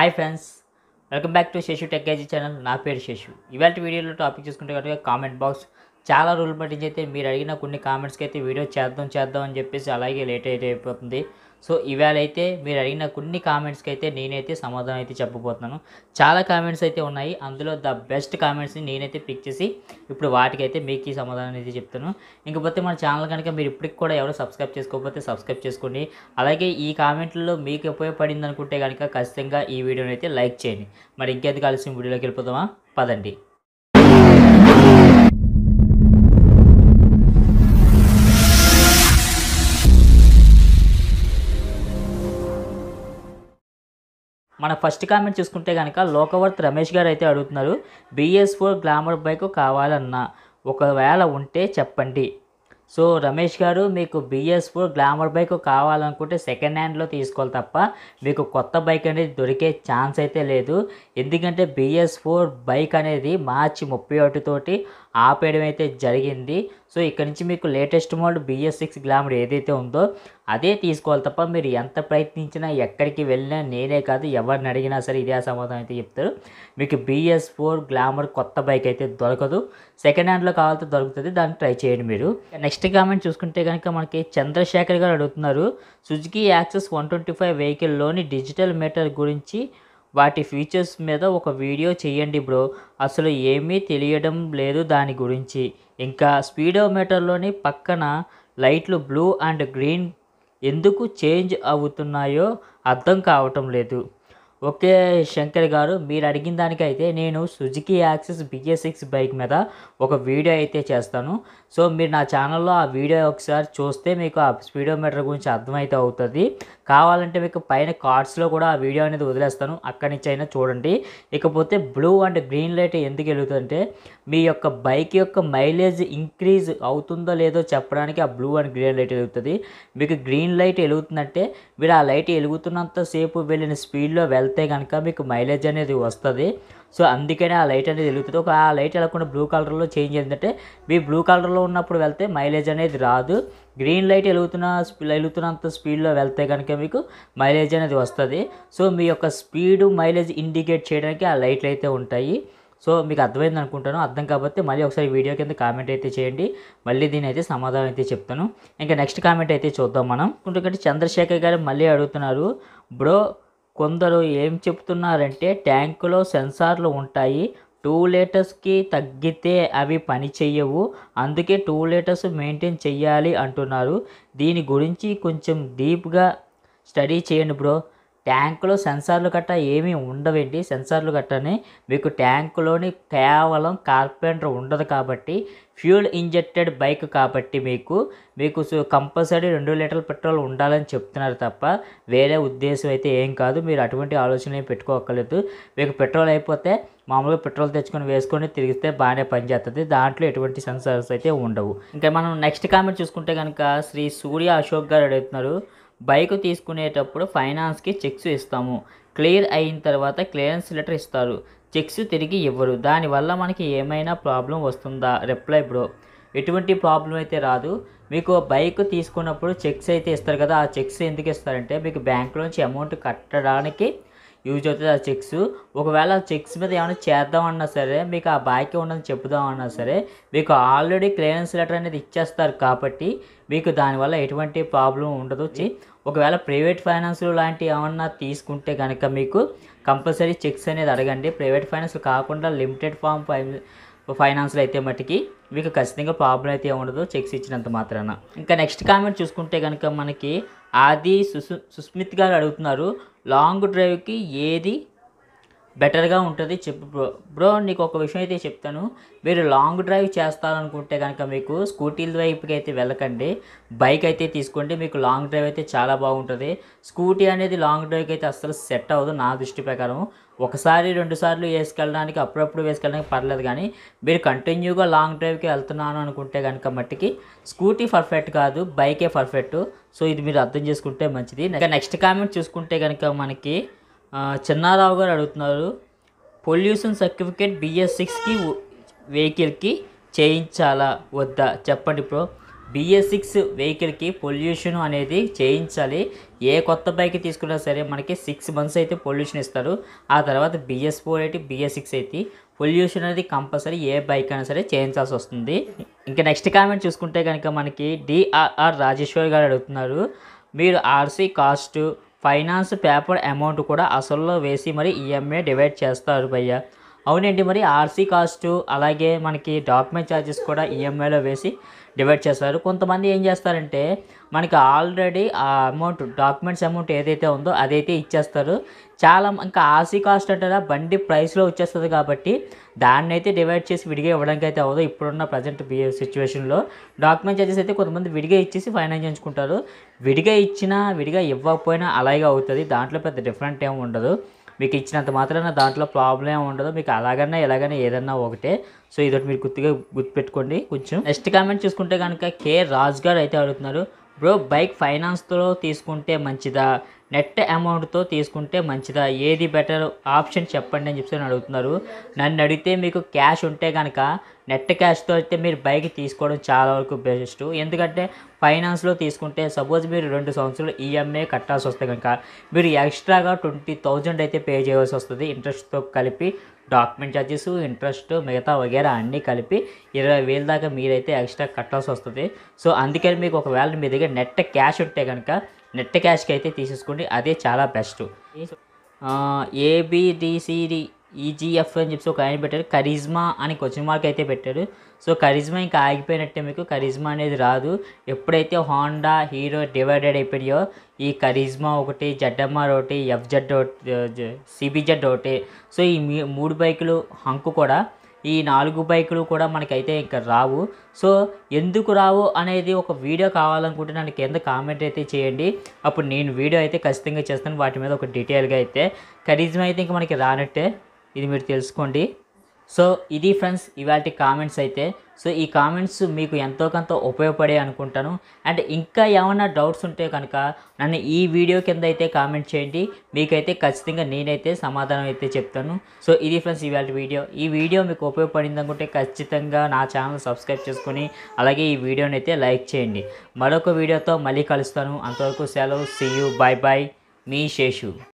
hi friends welcome back to Sashu technology channel నా పేరు శశు ఇవాళ వీడియోలో టాపిక్ చూసుకుంటే కనుక కామెంట్ బాక్స్ చాలా రోజులు పట్టించి అయితే మీరు అడిగిన కొన్ని కామెంట్స్కి అయితే వీడియో చేద్దాం చేద్దాం అని చెప్పేసి అలాగే లేట్ అయితే అయిపోతుంది సో ఇవాళ అయితే మీరు అడిగిన కొన్ని కామెంట్స్కి అయితే నేనైతే సమాధానం అయితే చెప్పబోతున్నాను చాలా కామెంట్స్ అయితే ఉన్నాయి అందులో ద బెస్ట్ కామెంట్స్ని నేనైతే పిక్ చేసి ఇప్పుడు వాటికైతే మీకు ఈ సమాధానం అయితే చెప్తాను ఇంకపోతే మన ఛానల్ కనుక మీరు ఇప్పటికి కూడా ఎవరు సబ్స్క్రైబ్ చేసుకోకపోతే సబ్స్క్రైబ్ చేసుకోండి అలాగే ఈ కామెంట్లలో మీకు ఉపయోగపడింది అనుకుంటే కనుక ఖచ్చితంగా ఈ వీడియోని అయితే లైక్ చేయండి మరి ఇంకేది కలిసి వీడియోలోకి వెళ్ళిపోదామా పదండి మన ఫస్ట్ కామెంట్ చూసుకుంటే కనుక లోకవర్త్ రమేష్ గారు అయితే అడుగుతున్నారు బిఎస్ ఫోర్ గ్లామర్ బైక్ కావాలన్నా ఒకవేళ ఉంటే చెప్పండి సో రమేష్ గారు మీకు బిఎస్ ఫోర్ గ్లామర్ బైక్ కావాలనుకుంటే సెకండ్ హ్యాండ్లో తీసుకోవాలి తప్ప మీకు కొత్త బైక్ అనేది దొరికే ఛాన్స్ అయితే లేదు ఎందుకంటే బిఎస్ ఫోర్ బైక్ అనేది మార్చి ముప్పై ఒకటితోటి ఆపేయడం అయితే జరిగింది సో ఇక్కడ నుంచి మీకు latest model BS six glamour ఏదైతే ఉందో అదే తీసుకోవాలి తప్ప మీరు ఎంత ప్రయత్నించినా ఎక్కడికి వెళ్ళినా నేనే కాదు ఎవరిని అడిగినా సరే ఇదే సమాధానం అయితే చెప్తారు మీకు బిఎస్ ఫోర్ గ్లామర్ కొత్త బైక్ అయితే దొరకదు సెకండ్ హ్యాండ్లో కావాలంటే దొరుకుతుంది దాన్ని ట్రై చేయండి మీరు నెక్స్ట్ కామెంట్ చూసుకుంటే కనుక మనకి చంద్రశేఖర్ గారు అడుగుతున్నారు Suzuki Access one twenty five వెహికల్లోని డిజిటల్ మీటర్ గురించి వాటి ఫీచర్స్ మీద ఒక వీడియో చేయండి బ్రో అసలు ఏమీ తెలియడం లేదు దాని గురించి ఇంకా స్పీడోమీటర్లోని పక్కన లైట్లు బ్లూ అండ్ గ్రీన్ ఎందుకు చేంజ్ అవుతున్నాయో అర్థం కావటం లేదు ఓకే శంకర్ గారు మీరు అడిగిన దానికైతే నేను Suzuki Access BS six bike మీద ఒక వీడియో అయితే చేస్తాను సో మీరు నా ఛానల్లో ఆ వీడియో ఒకసారి చూస్తే మీకు ఆ స్పీడోమీటర్ గురించి అర్థమైతే అవుతుంది కావాలంటే మీకు పైన కార్డ్స్లో కూడా ఆ వీడియో అనేది వదిలేస్తాను అక్కడి నుంచి అయినా చూడండి ఇకపోతే బ్లూ అండ్ గ్రీన్ లైట్ ఎందుకు వెలుగుతుందంటే మీ యొక్క బైక్ యొక్క మైలేజ్ ఇంక్రీజ్ అవుతుందో లేదో చెప్పడానికి ఆ బ్లూ అండ్ గ్రీన్ లైట్ వెలుగుతుంది మీకు గ్రీన్ లైట్ వెలుగుతుందంటే మీరు ఆ లైట్ వెలుగుతున్నంతసేపు వెళ్ళిన స్పీడ్లో వెళ్తే కనుక మీకు మైలేజ్ అనేది వస్తుంది సో అందుకనే ఆ లైట్ అనేది వెలుగుతుంది ఒక ఆ లైట్ వెళ్ళకుండా బ్లూ కలర్లో చేంజ్ అయిందంటే మీ బ్లూ కలర్లో ఉన్నప్పుడు వెళ్తే మైలేజ్ అనేది రాదు గ్రీన్ లైట్ వెలుగుతున్న వెలుగుతున్నంత స్పీడ్లో వెళ్తే కనుక మీకు మైలేజ్ అనేది వస్తుంది సో మీ యొక్క స్పీడ్ మైలేజ్ ఇండికేట్ చేయడానికి ఆ లైట్లు అయితే ఉంటాయి సో మీకు అర్థమైంది అనుకుంటాను అర్థం కాకపోతే మళ్ళీ ఒకసారి వీడియో కింద కామెంట్ అయితే చేయండి మళ్ళీ దీని అయితే సమాధానం అయితే చెప్తాను ఇంకా నెక్స్ట్ కామెంట్ అయితే చూద్దాం మనం ఎందుకంటే చంద్రశేఖర్ గారు మళ్ళీ అడుగుతున్నారు బ్రో కొందరు ఏం చెప్తున్నారంటే ట్యాంకులో సెన్సార్లు ఉంటాయి టూ లీటర్స్కి తగ్గితే అవి పని చెయ్యవు అందుకే టూ లీటర్స్ మెయింటైన్ చెయ్యాలి అంటున్నారు దీని గురించి కొంచెం డీప్గా స్టడీ చేయండి బ్రో ట్యాంకులో సెన్సార్లు గట్ట ఏమీ ఉండవండి సెన్సార్లు గట్టని మీకు ట్యాంకులోని కేవలం కార్పెంటర్ ఉండదు కాబట్టి ఫ్యూల్ ఇంజెక్టెడ్ బైక్ కాబట్టి మీకు మీకు కంపల్సరీ రెండు లీటర్ల పెట్రోల్ ఉండాలని చెప్తున్నారు తప్ప వేరే ఉద్దేశం అయితే ఏం కాదు మీరు అటువంటి ఆలోచన ఏం పెట్టుకోక్కర్లేదు మీకు పెట్రోల్ అయిపోతే మామూలుగా పెట్రోల్ తెచ్చుకొని వేసుకొని తిరిగితే బాగానే పనిచేస్తుంది దాంట్లో ఎటువంటి సెన్సార్స్ అయితే ఉండవు ఇంకా మనం నెక్స్ట్ కామెంట్ చూసుకుంటే కనుక శ్రీ సూర్య అశోక్ గారు అడుగుతున్నారు బైక్ తీసుకునేటప్పుడు ఫైనాన్స్కి చెక్స్ ఇస్తాము క్లియర్ అయిన తర్వాత క్లియరెన్స్ లెటర్ ఇస్తారు చెక్స్ తిరిగి ఇవ్వరు దానివల్ల మనకి ఏమైనా ప్రాబ్లం వస్తుందా రిప్లై బ్రో ఎటువంటి ప్రాబ్లం అయితే రాదు మీకు బైక్ తీసుకున్నప్పుడు చెక్స్ అయితే ఇస్తారు కదా ఆ చెక్స్ ఎందుకు ఇస్తారంటే మీకు బ్యాంకులోంచి అమౌంట్ కట్టడానికి యూజ్ అవుతుంది ఆ చెక్స్ ఒకవేళ ఆ చెక్స్ మీద ఏమైనా చేద్దామన్నా సరే మీకు ఆ బాకీ ఉన్నది చెప్పుదామన్నా సరే మీకు ఆల్రెడీ క్లియరెన్స్ లెటర్ అనేది ఇచ్చేస్తారు కాబట్టి మీకు దానివల్ల ఎటువంటి ప్రాబ్లం ఉండదు ఒకవేళ ప్రైవేట్ ఫైనాన్స్ లాంటి ఏమన్నా తీసుకుంటే కనుక మీకు కంపల్సరీ చెక్స్ అనేది అడగండి ప్రైవేట్ ఫైనాన్స్ కాకుండా లిమిటెడ్ ఫామ్ ఫైనాన్స్లో అయితే మట్టుకి మీకు ఖచ్చితంగా ప్రాబ్లం అయితే ఉండదు చెక్స్ ఇచ్చినంత మాత్రాన ఇంకా నెక్స్ట్ కామెంట్ చూసుకుంటే కనుక మనకి ఆది సుసు సుస్మిత్ గారు అడుగుతున్నారు లాంగ్ డ్రైవ్కి ఏది బెటర్గా ఉంటుంది చెప్పు బ్రో బ్రో నీకు ఒక విషయం అయితే చెప్తాను మీరు లాంగ్ డ్రైవ్ చేస్తారనుకుంటే కనుక మీకు స్కూటీల వైపుకి అయితే వెళ్ళకండి బైక్ అయితే తీసుకోండి మీకు లాంగ్ డ్రైవ్ అయితే చాలా బాగుంటుంది స్కూటీ అనేది లాంగ్ డ్రైవ్కి అయితే అస్సలు సెట్ అవ్వదు నా దృష్టి ప్రకారం ఒకసారి రెండు సార్లు వేసుకెళ్ళడానికి అప్పుడప్పుడు వేసుకెళ్ళడానికి పర్లేదు కానీ మీరు కంటిన్యూగా లాంగ్ డ్రైవ్కి వెళ్తున్నాను అనుకుంటే కనుక మట్టికి స్కూటీ పర్ఫెక్ట్ కాదు బైకే పర్ఫెక్ట్ సో ఇది మీరు అర్థం చేసుకుంటే మంచిది ఇంకా నెక్స్ట్ కామెంట్ చూసుకుంటే కనుక మనకి ఆ, చిన్నారావు గారు అడుగుతున్నారు పొల్యూషన్ సర్టిఫికేట్ బిఎస్ సిక్స్కి వెహికల్కి చేయించాలా వద్దా చెప్పండి బ్రో బిఎస్ సిక్స్ వెహికల్కి పొల్యూషన్ అనేది చేయించాలి ఏ కొత్త బైక్ తీసుకున్నా సరే మనకి సిక్స్ మంత్స్ అయితే పొల్యూషన్ ఇస్తారు ఆ తర్వాత బిఎస్ ఫోర్ అయితే బిఎస్ సిక్స్ అయితే పొల్యూషన్ అనేది కంపల్సరీ ఏ బైక్ అయినా సరే చేయించాల్సి వస్తుంది ఇంకా నెక్స్ట్ కామెంట్ చూసుకుంటే కనుక మనకి డిఆర్ఆర్ రాజేశ్వర్ గారు అడుగుతున్నారు మీరు RC cost finance paper amount కూడా అసల్లో వేసి మరి ఈఎంఐ డివైడ్ చేస్తారు భయ్య అవునండి మరి ఆర్సీ కాస్ట్ అలాగే మనకి డాక్యుమెంట్ ఛార్జెస్ కూడా ఈఎంఐలో వేసి డివైడ్ చేస్తారు కొంతమంది ఏం చేస్తారంటే మనకి ఆల్రెడీ ఆ అమౌంట్ డాక్యుమెంట్స్ అమౌంట్ ఏదైతే ఉందో అదైతే ఇచ్చేస్తారు చాలా ఇంకా ఆర్సీ కాస్ట్ అంటారా బండి ప్రైస్లో వచ్చేస్తుంది కాబట్టి దాన్ని అయితే డివైడ్ చేసి విడిగా ఇవ్వడానికి అయితే అవ్వదు ఇప్పుడున్న ప్రజెంట్ సిచ్యువేషన్లో డాక్యుమెంట్ ఛార్జెస్ అయితే కొంతమంది విడిగా ఇచ్చేసి ఫైనాన్స్ చేయించుకుంటారు విడిగా ఇచ్చినా విడిగా ఇవ్వకపోయినా అలాగే అవుతుంది దాంట్లో పెద్ద డిఫరెంట్ ఏమి ఉండదు మీకు ఇచ్చినంత మాత్రాన దాంట్లో ప్రాబ్లం ఏమి ఉండదు మీకు అలాగన్నా ఎలాగైనా ఏదన్నా ఒకటే సో ఇదొకటి మీరు గుర్తుగా గుర్తుపెట్టుకోండి కొంచెం నెక్స్ట్ కామెంట్ చూసుకుంటే కనుక కే రాజ్ గారు అయితే అడుగుతున్నారు బ్రో బైక్ ఫైనాన్స్తో తీసుకుంటే మంచిదా నెట్ అమౌంట్తో తీసుకుంటే మంచిదా ఏది బెటర్ ఆప్షన్ చెప్పండి అని చెప్పి అడుగుతున్నారు నన్ను అడిగితే మీకు క్యాష్ ఉంటే కనుక నెట్ క్యాష్తో అయితే మీరు బైక్ తీసుకోవడం చాలా వరకు బెస్ట్ ఎందుకంటే ఫైనాన్స్లో తీసుకుంటే సపోజ్ మీరు రెండు సంవత్సరాలు ఈఎంఐ కట్టాల్సి వస్తే కనుక మీరు ఎక్స్ట్రాగా ట్వంటీ థౌజండ్ అయితే పే చేయవలసి వస్తుంది ఇంట్రెస్ట్తో కలిపి డాక్యుమెంట్ ఛార్జెస్ ఇంట్రెస్ట్ మిగతా వగేరా అన్నీ కలిపి ఇరవై వేల దాకా మీరైతే ఎక్స్ట్రా కట్టాల్సి వస్తుంది సో అందుకని మీకు ఒకవేళ మీ దగ్గర నెట్ క్యాష్ ఉంటే కనుక నెట్ క్యాష్కి అయితే తీసేసుకోండి అదే చాలా బెస్ట్ ఏబిడిసిడి ఈజీఎఫ్ అని చెప్పి ఒక ఆయన పెట్టారు కరిజ్మా అని క్వశ్చన్ మార్క్ అయితే పెట్టారు సో కరిజ్మా ఇంకా ఆగిపోయినట్టే మీకు కరిజ్మా అనేది రాదు ఎప్పుడైతే హోండా హీరో డివైడెడ్ అయిపోయాయో ఈ కరిజ్మా ఒకటి జడ్ఎంఆర్ ఒకటి ఎఫ్జెడ్ ఒకటి సిబిజెడ్ ఒకటి సో ఈ మీ- మూడు బైకులు హంకు కూడా ఈ నాలుగు బైకులు కూడా మనకైతే ఇంకా రావు సో ఎందుకు రావు అనేది ఒక వీడియో కావాలనుకుంటే నన్ను కింద కామెంట్ అయితే చేయండి అప్పుడు నేను వీడియో అయితే ఖచ్చితంగా చేస్తాను వాటి మీద ఒక డీటెయిల్గా అయితే కరిజ్మా అయితే ఇంకా మనకి రానట్టే ఇది మీరు తెలుసుకోండి సో ఇది ఫ్రెండ్స్ ఇవాటి కామెంట్స్ అయితే సో ఈ కామెంట్స్ మీకు ఎంతో కొంత ఉపయోగపడే అనుకుంటాను అండ్ ఇంకా ఏమైనా డౌట్స్ ఉంటే కనుక నన్ను ఈ వీడియో కింద అయితే కామెంట్ చేయండి మీకైతే ఖచ్చితంగా నేనైతే సమాధానం అయితే చెప్తాను సో ఇది ఫ్రెండ్స్ ఇవాళ వీడియో ఈ వీడియో మీకు ఉపయోగపడింది అనుకుంటే ఖచ్చితంగా నా ఛానల్ సబ్స్క్రైబ్ చేసుకొని అలాగే ఈ వీడియోని అయితే లైక్ చేయండి మరొక వీడియోతో మళ్ళీ కలుస్తాను అంతవరకు సెలవు సీ యూ బాయ్ బాయ్ మీ శేషు